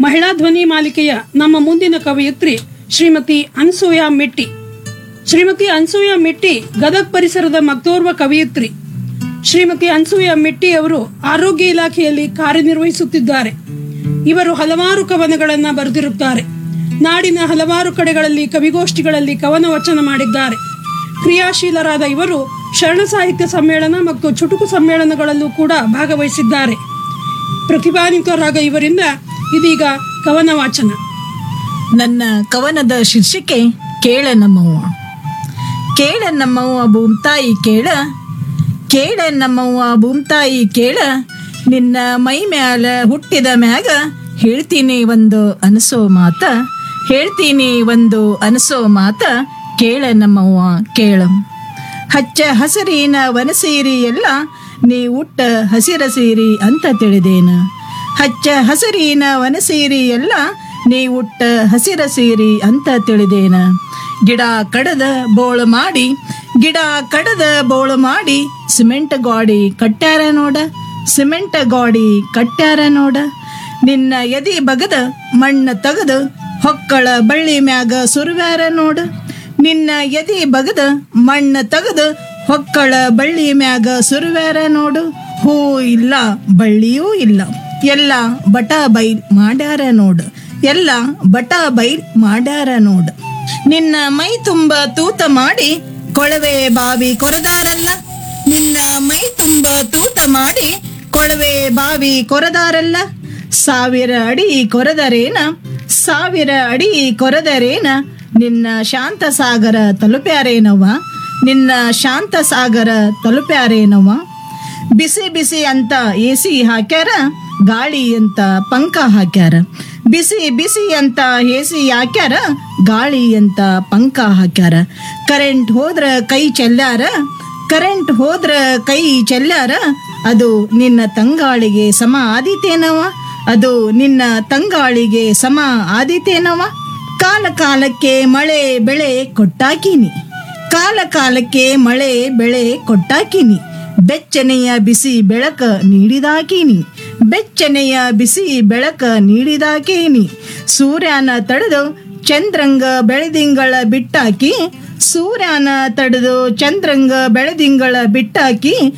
ಮಹಿಳಾ ಧ್ವನಿ ಮಾಲಿಕೆಯ ನಮ್ಮ ಮುಂದಿನ ಕವಯಿತ್ರಿ ಶ್ರೀಮತಿ ಅನ್ಸೂಯ ಮಿಟ್ಟಿ ಶ್ರೀಮತಿ ಅನ್ಸೂಯ ಮಿಟ್ಟಿ ಗದಗ್ ಪರಿಸರದ ಮತ್ತೋರ್ವ ಕವಯಿತ್ರಿ ಶ್ರೀಮತಿ ಅನ್ಸೂಯ ಮಿಟ್ಟಿ ಅವರು ಆರೋಗ್ಯ ಇಲಾಖೆಯಲ್ಲಿ ಕಾರ್ಯನಿರ್ವಹಿಸುತ್ತಿದ್ದಾರೆ ಇವರು ಹಲವಾರು ಕವನಗಳನ್ನ ಬರೆದಿರುತ್ತಾರೆ ನಾಡಿನ ಹಲವಾರು ಕಡೆಗಳಲ್ಲಿ ಕವಿಗೋಷ್ಠಿಗಳಲ್ಲಿ ಕವನ ವಚನ ಮಾಡಿದ್ದಾರೆ ಕ್ರಿಯಾಶೀಲರಾದ ಇವರು ಶರಣ ಸಾಹಿತ್ಯ ಸಮ್ಮೇಳನ ಮತ್ತು ಚುಟುಕು ಸಮ್ಮೇಳನಗಳಲ್ಲೂ ಕೂಡ ಭಾಗವಹಿಸಿದ್ದಾರೆ ಪ್ರತಿಭಾನ್ವಿತರಾದ ಇವರಿಂದ ಇದೀಗ ಕವನ ವಾಚನ ನನ್ನ ಕವನದ ಶೀರ್ಷಿಕೆ ಕೇಳ ನಮ್ಮವ್ವ ಕೇಳ ನಮ್ಮವ್ವ ಭೂಮ್ತಾಯಿ ಕೇಳ ಕೇಳ ನಮ್ಮವ್ವ ಭೂಮ್ತಾಯಿ ಕೇಳ ನಿನ್ನ ಮೈ ಮ್ಯಾಲ ಹುಟ್ಟಿದ ಮ್ಯಾಗ ಹೇಳ್ತೀನಿ ಒಂದು ಅನಸೋ ಮಾತ ಹೇಳ್ತೀನಿ ಒಂದು ಅನಸೋ ಮಾತ ಕೇಳ ನಮ್ಮವ್ವ ಕೇಳ ಹಚ್ಚ ಹಸಿರಿನ ವನಸೀರಿ ಎಲ್ಲ ನೀ ಉಟ್ಟ ಹಸಿರ ಸೀರಿ ಅಂತ ತಿಳಿದೇನ ಹಚ್ಚ ಹಸಿರಿನ ವನಸೀರಿ ಎಲ್ಲ ನೀ ಉಟ್ಟ ಹಸಿರ ಸೀರಿ ಅಂತ ತಿಳಿದೇನ ಗಿಡ ಕಡದ ಬೋಳು ಮಾಡಿ ಗಿಡ ಕಡದ ಬೋಳು ಮಾಡಿ ಸಿಮೆಂಟ್ ಗಾಡಿ ಕಟ್ಟ್ಯಾರ ನೋಡ ಸಿಮೆಂಟ್ ಗಾಡಿ ಕಟ್ಟ್ಯಾರ ನೋಡ ನಿನ್ನ ಎದಿ ಬಗದ ಮಣ್ಣ ತಗದು ಹೊಕ್ಕಳ ಬಳ್ಳಿ ಮ್ಯಾಗ ಸುರುವ್ಯಾರ ನೋಡ ನಿನ್ನ ಎದಿ ಬಗದ ಮಣ್ಣ ತಗದು ಹೊಕ್ಕಳ ಬಳ್ಳಿ ಮ್ಯಾಗ ಸುರುವ್ಯಾರ ನೋಡು ಹೂ ಇಲ್ಲ ಬಳ್ಳಿಯೂ ಇಲ್ಲ ಎಲ್ಲ ಬಟ ಬೈಲ್ ಮಾಡ್ಯಾರ ನೋಡು ಎಲ್ಲ ಬಟ ಬೈಲ್ ಮಾಡ್ಯಾರ ನೋಡು ನಿನ್ನ ಮೈ ತುಂಬ ತೂತ ಮಾಡಿ ಕೊಳವೆ ಬಾವಿ ಕೊರದಾರಲ್ಲ ನಿನ್ನ ಮೈ ತುಂಬ ತೂತ ಮಾಡಿ ಕೊಳವೆ ಬಾವಿ ಕೊರದಾರಲ್ಲ ಸಾವಿರ ಅಡಿ ಕೊರೆದರೇನ ಸಾವಿರ ಅಡಿ ಕೊರೆದರೇನ ನಿನ್ನ ಶಾಂತ ಸಾಗರ ತಲುಪ್ಯಾರೇನವ್ವ ನಿನ್ನ ಶಾಂತ ಸಾಗರ ತಲುಪ್ಯಾರೇನವ್ವ ಬಿಸಿ ಬಿಸಿ ಅಂತ ಎ ಸಿ ಹಾಕ್ಯಾರ ಗಾಳಿ ಅಂತ ಪಂಕ ಹಾಕ್ಯಾರ ಬಿಸಿ ಬಿಸಿ ಅಂತ ಎ ಸಿ ಹಾಕ್ಯಾರ ಗಾಳಿ ಅಂತ ಪಂಕ ಹಾಕ್ಯಾರ ಕರೆಂಟ್ ಹೋದ್ರ ಕೈ ಚೆಲ್ಲಾರ ಕರೆಂಟ್ ಹೋದ್ರ ಕೈ ಚೆಲ್ಲಾರ ಅದು ನಿನ್ನ ತಂಗಾಳಿಗೆ ಸಮ ಆದೀತೇನವ ಅದು ನಿನ್ನ ತಂಗಾಳಿಗೆ ಸಮ ಆದೀತೇನವ ಕಾಲ ಕಾಲಕ್ಕೆ ಮಳೆ ಬೆಳೆ ಕೊಟ್ಟಾಕಿನಿ ಕಾಲ ಕಾಲಕ್ಕೆ ಮಳೆ ಬೆಳೆ ಕೊಟ್ಟಾಕಿನಿ ಬೆಚ್ಚನೆಯ ಬಿಸಿ ಬೆಳಕ ನೀಡಿದಾಕಿನಿ ಬೆಚ್ಚನೆಯ ಬಿಸಿ ಬೆಳಕ ನೀಡಿದಾಕೇನಿ ಸೂರ್ಯನ ತಡೆದು ಚಂದ್ರಂಗ ಬೆಳೆದಿಂಗಳ ಬಿಟ್ಟಾಕಿ ಸೂರ್ಯನ ತಡೆದು ಚಂದ್ರಂಗ ಬೆಳೆದಿಂಗಳ ಬಿಟ್ಟಾಕಿ